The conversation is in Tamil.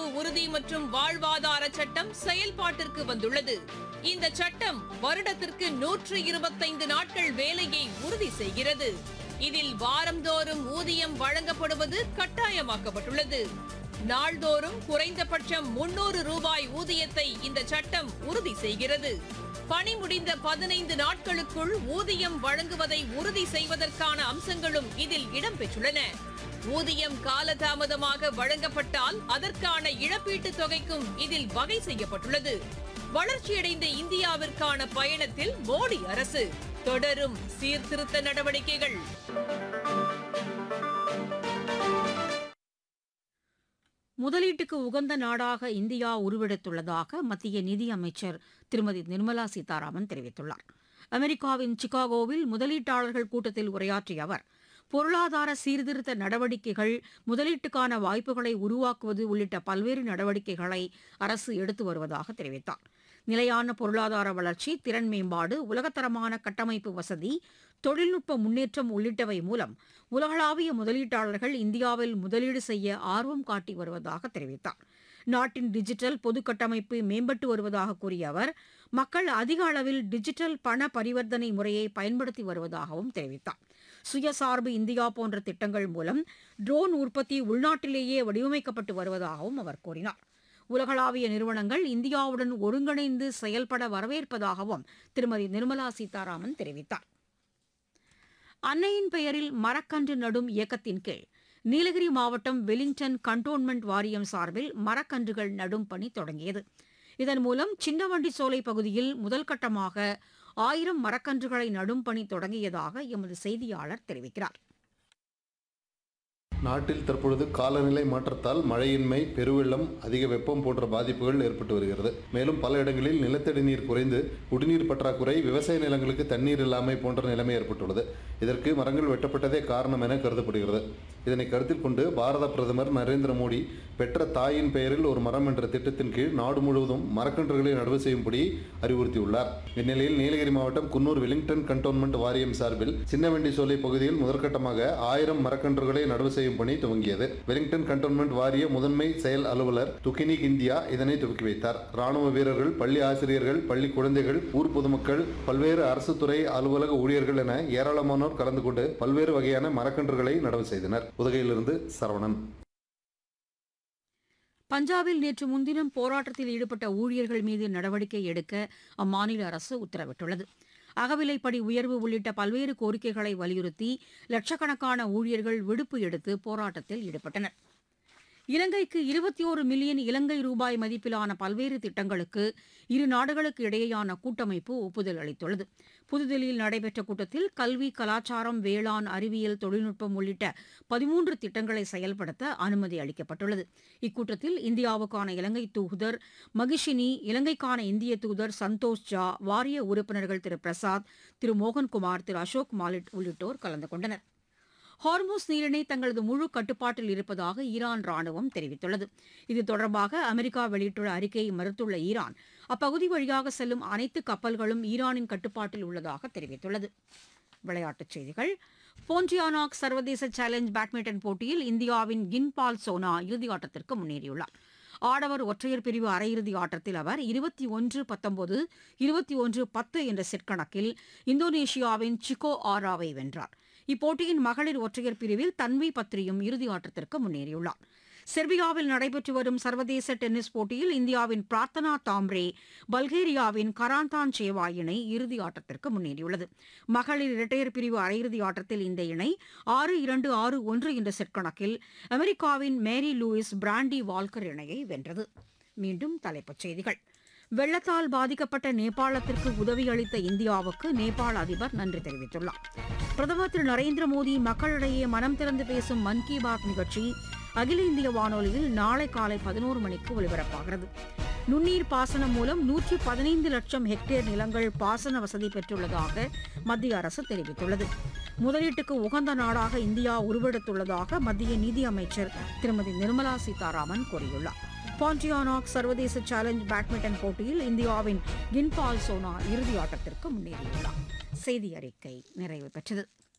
வேலைவாய்ப்பு உறுதி மற்றும் வாழ்வாதார சட்டம் செயல்பாட்டிற்கு வந்துள்ளது இந்த சட்டம் வருடத்திற்கு நூற்று இருபத்தைந்து நாட்கள் வேலையை உறுதி செய்கிறது இதில் வாரந்தோறும் ஊதியம் வழங்கப்படுவது கட்டாயமாக்கப்பட்டுள்ளது நாள்தோறும் குறைந்தபட்சம் முன்னூறு ரூபாய் ஊதியத்தை இந்த சட்டம் உறுதி செய்கிறது பணி முடிந்த பதினைந்து நாட்களுக்குள் ஊதியம் வழங்குவதை உறுதி செய்வதற்கான அம்சங்களும் இதில் இடம்பெற்றுள்ளன ஊதியம் காலதாமதமாக வழங்கப்பட்டால் அதற்கான இழப்பீட்டுத் தொகைக்கும் இதில் வகை செய்யப்பட்டுள்ளது வளர்ச்சியடைந்த இந்தியாவிற்கான பயணத்தில் மோடி அரசு தொடரும் சீர்திருத்த நடவடிக்கைகள் முதலீட்டுக்கு உகந்த நாடாக இந்தியா உருவெடுத்துள்ளதாக மத்திய நிதி அமைச்சர் திருமதி நிர்மலா சீதாராமன் தெரிவித்துள்ளார் அமெரிக்காவின் சிகாகோவில் முதலீட்டாளர்கள் கூட்டத்தில் உரையாற்றிய அவர் பொருளாதார சீர்திருத்த நடவடிக்கைகள் முதலீட்டுக்கான வாய்ப்புகளை உருவாக்குவது உள்ளிட்ட பல்வேறு நடவடிக்கைகளை அரசு எடுத்து வருவதாக தெரிவித்தார் நிலையான பொருளாதார வளர்ச்சி திறன் மேம்பாடு உலகத்தரமான கட்டமைப்பு வசதி தொழில்நுட்ப முன்னேற்றம் உள்ளிட்டவை மூலம் உலகளாவிய முதலீட்டாளர்கள் இந்தியாவில் முதலீடு செய்ய ஆர்வம் காட்டி வருவதாக தெரிவித்தார் நாட்டின் டிஜிட்டல் பொது கட்டமைப்பு மேம்பட்டு வருவதாக கூறிய அவர் மக்கள் அதிக அளவில் டிஜிட்டல் பண பரிவர்த்தனை முறையை பயன்படுத்தி வருவதாகவும் தெரிவித்தார் சுயசார்பு இந்தியா போன்ற திட்டங்கள் மூலம் ட்ரோன் உற்பத்தி உள்நாட்டிலேயே வடிவமைக்கப்பட்டு வருவதாகவும் அவர் கூறினார் உலகளாவிய நிறுவனங்கள் இந்தியாவுடன் ஒருங்கிணைந்து செயல்பட வரவேற்பதாகவும் திருமதி நிர்மலா சீதாராமன் தெரிவித்தார் அன்னையின் பெயரில் மரக்கன்று நடும் இயக்கத்தின் கீழ் நீலகிரி மாவட்டம் வெலிங்டன் கண்டோன்மெண்ட் வாரியம் சார்பில் மரக்கன்றுகள் நடும் பணி தொடங்கியது இதன் மூலம் சின்னவண்டி சோலை பகுதியில் முதல் கட்டமாக ஆயிரம் மரக்கன்றுகளை நடும் பணி தொடங்கியதாக எமது செய்தியாளர் தெரிவிக்கிறார் நாட்டில் தற்பொழுது காலநிலை மாற்றத்தால் மழையின்மை பெருவெள்ளம் அதிக வெப்பம் போன்ற பாதிப்புகள் ஏற்பட்டு வருகிறது மேலும் பல இடங்களில் நிலத்தடி நீர் குறைந்து குடிநீர் பற்றாக்குறை விவசாய நிலங்களுக்கு தண்ணீர் இல்லாமை போன்ற நிலைமை ஏற்பட்டுள்ளது இதற்கு மரங்கள் வெட்டப்பட்டதே காரணம் என கருதப்படுகிறது இதனை கருத்தில் கொண்டு பாரத பிரதமர் நரேந்திர மோடி பெற்ற தாயின் பெயரில் ஒரு மரம் என்ற திட்டத்தின் கீழ் நாடு முழுவதும் மரக்கன்றுகளை நடவு செய்யும்படி அறிவுறுத்தியுள்ளார் இந்நிலையில் நீலகிரி மாவட்டம் குன்னூர் வெலிங்டன் கண்டோன்மெண்ட் வாரியம் சார்பில் சின்னவெண்டி சோலை பகுதியில் முதற்கட்டமாக ஆயிரம் மரக்கன்றுகளை நடவு செய்யும் பணி துவங்கியது வெலிங்டன் கண்டோன்மெண்ட் வாரிய முதன்மை செயல் அலுவலர் துக்கினிக் இந்தியா இதனை துவக்கி வைத்தார் ராணுவ வீரர்கள் பள்ளி ஆசிரியர்கள் பள்ளி குழந்தைகள் ஊர் பொதுமக்கள் பல்வேறு அரசு துறை அலுவலக ஊழியர்கள் என ஏராளமானோர் கலந்து கொண்டு பல்வேறு வகையான மரக்கன்றுகளை நடவு செய்தனர் உதகையிலிருந்து சரவணன் பஞ்சாபில் நேற்று முன்தினம் போராட்டத்தில் ஈடுபட்ட ஊழியர்கள் மீது நடவடிக்கை எடுக்க அம்மாநில அரசு உத்தரவிட்டுள்ளது அகவிலைப்படி உயர்வு உள்ளிட்ட பல்வேறு கோரிக்கைகளை வலியுறுத்தி லட்சக்கணக்கான ஊழியர்கள் விடுப்பு எடுத்து போராட்டத்தில் ஈடுபட்டனர் இலங்கைக்கு இருபத்தி ஒரு மில்லியன் இலங்கை ரூபாய் மதிப்பிலான பல்வேறு திட்டங்களுக்கு இரு நாடுகளுக்கு இடையேயான கூட்டமைப்பு ஒப்புதல் அளித்துள்ளது புதுதில்லியில் நடைபெற்ற கூட்டத்தில் கல்வி கலாச்சாரம் வேளாண் அறிவியல் தொழில்நுட்பம் உள்ளிட்ட பதிமூன்று திட்டங்களை செயல்படுத்த அனுமதி அளிக்கப்பட்டுள்ளது இக்கூட்டத்தில் இந்தியாவுக்கான இலங்கை தூதர் மகிஷினி இலங்கைக்கான இந்திய தூதர் சந்தோஷ் ஜா வாரிய உறுப்பினர்கள் திரு பிரசாத் திரு மோகன்குமார் திரு அசோக் மாலிட் உள்ளிட்டோர் கலந்து கொண்டனர் ஹார்மோஸ் நீரிணை தங்களது முழு கட்டுப்பாட்டில் இருப்பதாக ஈரான் ராணுவம் தெரிவித்துள்ளது இது தொடர்பாக அமெரிக்கா வெளியிட்டுள்ள அறிக்கையை மறுத்துள்ள ஈரான் அப்பகுதி வழியாக செல்லும் அனைத்து கப்பல்களும் ஈரானின் கட்டுப்பாட்டில் உள்ளதாக தெரிவித்துள்ளது விளையாட்டுச் செய்திகள் போன்டியானாக் சர்வதேச சேலஞ்ச் பேட்மிண்டன் போட்டியில் இந்தியாவின் கின்பால் சோனா இறுதியாட்டத்திற்கு முன்னேறியுள்ளார் ஆடவர் ஒற்றையர் பிரிவு அரையிறுதி ஆட்டத்தில் அவர் இருபத்தி ஒன்று பத்தொன்பது இருபத்தி ஒன்று பத்து என்ற செட் கணக்கில் இந்தோனேஷியாவின் சிகோ ஆராவை வென்றார் இப்போட்டியின் மகளிர் ஒற்றையர் பிரிவில் தன்வி பத்ரியும் இறுதி ஆட்டத்திற்கு முன்னேறியுள்ளார் செர்பியாவில் நடைபெற்று வரும் சர்வதேச டென்னிஸ் போட்டியில் இந்தியாவின் பிரார்த்தனா தாம்ரே பல்கேரியாவின் கராந்தான் சேவா இணை இறுதி ஆட்டத்திற்கு முன்னேறியுள்ளது மகளிர் இரட்டையர் பிரிவு அரையிறுதி ஆட்டத்தில் இந்த இணை ஆறு இரண்டு ஆறு ஒன்று என்ற செட் கணக்கில் அமெரிக்காவின் மேரி லூயிஸ் பிராண்டி வால்கர் இணையை வென்றது மீண்டும் தலைப்புச் செய்திகள் வெள்ளத்தால் பாதிக்கப்பட்ட நேபாளத்திற்கு உதவி அளித்த இந்தியாவுக்கு நேபாள அதிபர் நன்றி தெரிவித்துள்ளார் பிரதமர் திரு நரேந்திர மோடி மக்களிடையே மனம் திறந்து பேசும் மன் கி பாத் நிகழ்ச்சி அகில இந்திய வானொலியில் நாளை காலை பதினோரு மணிக்கு ஒலிபரப்பாகிறது நுண்ணீர் பாசனம் மூலம் நூற்றி பதினைந்து லட்சம் ஹெக்டேர் நிலங்கள் பாசன வசதி பெற்றுள்ளதாக மத்திய அரசு தெரிவித்துள்ளது முதலீட்டுக்கு உகந்த நாடாக இந்தியா உருவெடுத்துள்ளதாக மத்திய நிதி அமைச்சர் திருமதி நிர்மலா சீதாராமன் கூறியுள்ளார் பாண்டியானாக் சர்வதேச சேலஞ்ச் பேட்மிண்டன் போட்டியில் இந்தியாவின் கின்பால் சோனா இறுதி ஆட்டத்திற்கு முன்னேறியுள்ளார் செய்தி அறிக்கை நிறைவு பெற்றது